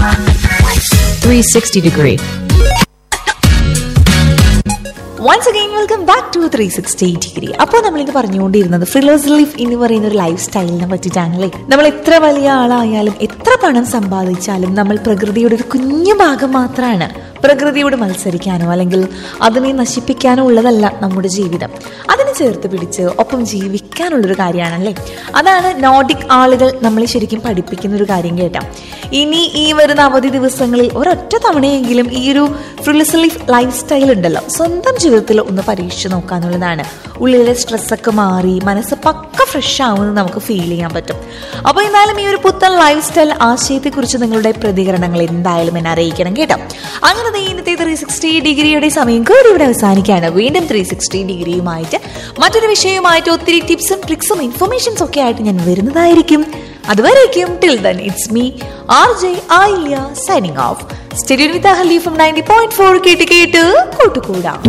360 degree. Once again welcome back to three sixty degree അപ്പോൾ നമ്മളിത് പറഞ്ഞുകൊണ്ടിരുന്നത് ഫ്രിലോസ് ലൈഫ് എന്ന് പറയുന്ന ഒരു ലൈഫ് സ്റ്റൈലിനെ പറ്റിയിട്ടാണല്ലേ നമ്മൾ എത്ര വലിയ ആളായാലും എത്ര പണം സമ്പാദിച്ചാലും നമ്മൾ പ്രകൃതിയുടെ ഒരു കുഞ്ഞു ഭാഗം മാത്രമാണ് പ്രകൃതിയോട് മത്സരിക്കാനോ അല്ലെങ്കിൽ അതിനെ നശിപ്പിക്കാനോ ഉള്ളതല്ല നമ്മുടെ ജീവിതം അതിനെ ചേർത്ത് പിടിച്ച് ഒപ്പം ജീവിക്കാനുള്ളൊരു കാര്യമാണല്ലേ അതാണ് നോർഡിക് ആളുകൾ നമ്മളെ ശരിക്കും പഠിപ്പിക്കുന്ന ഒരു കാര്യം കേട്ടോ ഇനി ഈ വരുന്ന അവധി ദിവസങ്ങളിൽ ഒരൊറ്റ തവണയെങ്കിലും ഈ ഒരു ഫ്രിലിസലൈഫ് ലൈഫ് സ്റ്റൈൽ ഉണ്ടല്ലോ സ്വന്തം ജീവിതത്തിൽ ഒന്ന് പരീക്ഷിച്ച് നോക്കാന്നുള്ളതാണ് ഉള്ളിലെ സ്ട്രെസ്സൊക്കെ മാറി മനസ്സ് പക്ക ഫ്രഷ് ആവുമെന്ന് നമുക്ക് ഫീൽ ചെയ്യാൻ പറ്റും അപ്പോൾ എന്നാലും ഈ ഒരു പുത്തൻ ലൈഫ് സ്റ്റൈൽ ആശയത്തെക്കുറിച്ച് നിങ്ങളുടെ പ്രതികരണങ്ങൾ എന്തായാലും എന്നെ അറിയിക്കണം കേട്ടോ അങ്ങനെ ദേ ഇന്നത്തെ ത്രീ സിക്സ്റ്റി ഡിഗ്രിയുടെ സമയം കൂടി ഇവിടെ അവസാനിക്കുകയാണ് വീണ്ടും ത്രീ സിക്സ്റ്റി ഡിഗ്രിയുമായിട്ട് മറ്റൊരു വിഷയവുമായിട്ട് ഒത്തിരി ടിപ്സും ട്രിക്സും ഇൻഫർമേഷൻസ് ഒക്കെ ആയിട്ട് ഞാൻ വരുന്നതായിരിക്കും അതുവരേക്കും till then it's me R J Ayilya signing off stadium with ഹലി ഫ്രം നയൻറ്റി പോയിന്റ് ഫോർ കേട്ട് കേട്ട് കൂട്ടുകൂടാം